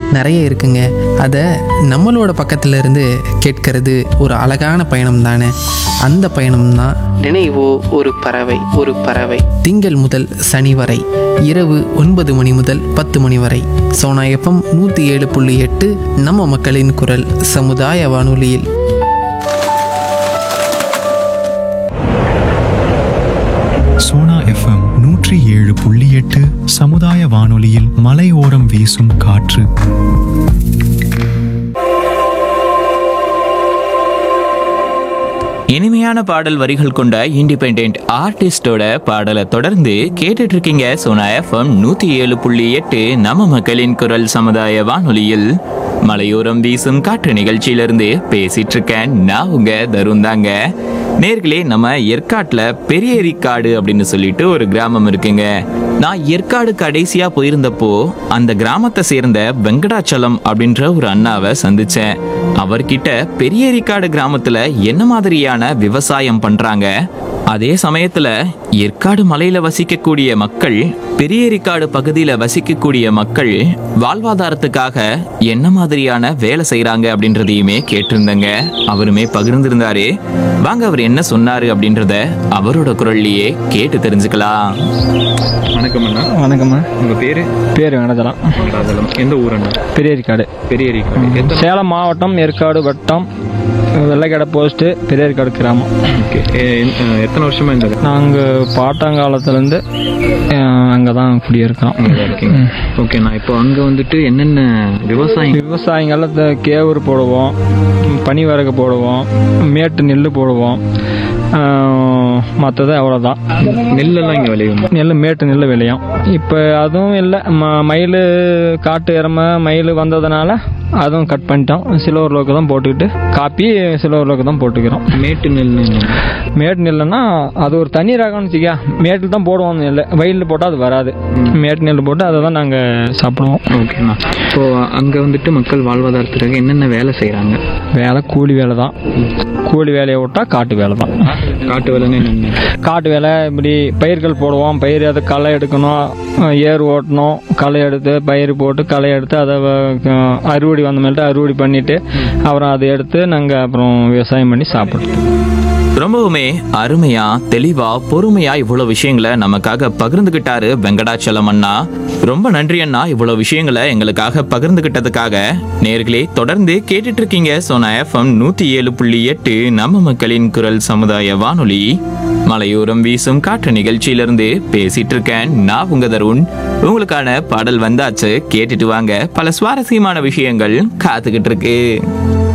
நிறைய இருக்குங்க அதை நம்மளோட பக்கத்துல இருந்து கேட்கறது ஒரு அழகான பயணம் தானே அந்த பயணம் தான் நினைவோ ஒரு பறவை ஒரு பறவை திங்கள் முதல் சனி வரை இரவு ஒன்பது மணி முதல் பத்து மணி வரை சோனா எஃப்எம் நூற்றி ஏழு புள்ளி எட்டு நம்ம மக்களின் குரல் சமுதாய வானொலியில் சோனா எஃப்எம் நூற்றி ஏழு புள்ளி எட்டு சமுதாய வானொலியில் மலையோரம் வீசும் காற்று இனிமையான பாடல் வரிகள் கொண்ட இண்டிபெண்ட் ஆர்டிஸ்டோட பாடலை தொடர்ந்து கேட்டுட்டு இருக்கீங்க சோனா எஃப்எம் நூத்தி ஏழு புள்ளி எட்டு நம்ம மக்களின் குரல் சமுதாய வானொலியில் மலையோரம் வீசும் காற்று நிகழ்ச்சியிலிருந்து பேசிட்டு இருக்கேன் நான் உங்க தருண் தாங்க நேர்களே நம்ம ஏற்காட்டுல பெரிய ஏரிக்காடு அப்படின்னு சொல்லிட்டு ஒரு கிராமம் இருக்குங்க நான் ஏற்காடு கடைசியா போயிருந்தப்போ அந்த கிராமத்தை சேர்ந்த வெங்கடாச்சலம் அப்படின்ற ஒரு அண்ணாவை சந்திச்சேன் அவர்கிட்ட பெரிய ஏரிக்காடு கிராமத்துல என்ன மாதிரியான விவசாயம் பண்றாங்க அதே சமயத்துல ஏற்காடு மலையில வசிக்கக்கூடிய மக்கள் பெரிய ஏரிக்காடு பகுதியில வசிக்கக்கூடிய மக்கள் வாழ்வாதாரத்துக்காக என்ன மாதிரியான வேலை செய்றாங்க அப்படின்றதையுமே கேட்டிருந்தேங்க அவருமே பகிர்ந்திருந்தாரு வாங்க அவர் என்ன சொன்னாரு அப்படின்றத அவரோட குரல்லையே கேட்டு தெரிஞ்சுக்கலாம் வணக்கம் அண்ணா வணக்கம்மா உங்க பேரு பேர் வெங்கடாச்சலம் வெங்கடாச்சலம் எந்த ஊர் அண்ணா பெரியேரிக்காடு பெரிய ஏரிக்காடு எந்த சேலம் மாவட்டம் ஏற்காடு வட்டம் வெள்ளைக்கடை போஸ்ட்டு பெரியேரிக்காடு கிராமம் ஓகே எத்தனை வருஷமா இந்த நாங்கள் பாட்டாங்காலத்துலேருந்து அங்கே தான் குடியிருக்கிறோம் அங்கதான் இருக்கீங்க ஓகே நான் இப்போ அங்க வந்துட்டு என்னென்ன விவசாயம் விவசாயங்களில் கேவுரு போடுவோம் பனி வரகு போடுவோம் மேட்டு நெல் போடுவோம் மற்றது அவ்வளோதான் நெல்லெல்லாம் இங்க விளையும் நெல் மேட்டு நெல் விளையும் இப்போ அதுவும் இல்லை ம மயில் காட்டு எருமை மயில் வந்ததுனால அதுவும் கட் பண்ணிட்டோம் சில்வர் லோக்கு தான் போட்டுக்கிட்டு காப்பி சில்வர் லோக்கு தான் போட்டுக்கிறோம் மேட்டு நெல் மேட்டு நெல்லுன்னா அது ஒரு தனி ரகம்னு வச்சுக்க மேட்டில் தான் போடுவோம் நெல் வயலில் போட்டால் அது வராது மேட்டு நெல் போட்டு அதை தான் நாங்கள் சாப்பிடுவோம் ஓகேண்ணா இப்போ அங்க வந்துட்டு மக்கள் வாழ்வாதாரத்துக்காக என்னென்ன வேலை செய்றாங்க வேலை கூலி வேலை தான் கூலி வேலையை விட்டா காட்டு வேலை தான் காட்டு வேலைன்னு என்னென்ன காட்டு வேலை இப்படி பயிர்கள் போடுவோம் பயிர் அதை களை எடுக்கணும் ஏர் ஓட்டணும் களை எடுத்து பயிர் போட்டு களை எடுத்து அதை வ- அறுவடை வந்த மேல்ட்டு அறுவடை பண்ணிட்டு அப்புறம் அதை எடுத்து நாங்கள் அப்புறம் விவசாயம் பண்ணி சாப்பிடுவோம் ரொம்பவுமே அருமையா தெளிவா பொறுமையா இவ்வளவு விஷயங்களை நமக்காக பகிர்ந்துகிட்டாரு வெங்கடாச்சலம் அண்ணா ரொம்ப நன்றி அண்ணா இவ்வளவு விஷயங்களை எங்களுக்காக பகிர்ந்துகிட்டதுக்காக நேர்களே தொடர்ந்து கேட்டுட்டு இருக்கீங்க சோனா எஃப்எம் நூத்தி ஏழு புள்ளி எட்டு நம்ம மக்களின் குரல் சமுதாய வானொலி மலையோரம் வீசும் காற்று நிகழ்ச்சியிலிருந்து பேசிட்டு இருக்கேன் நான் உங்க தருண் உங்களுக்கான பாடல் வந்தாச்சு கேட்டுட்டு வாங்க பல சுவாரஸ்யமான விஷயங்கள் காத்துக்கிட்டு இருக்கு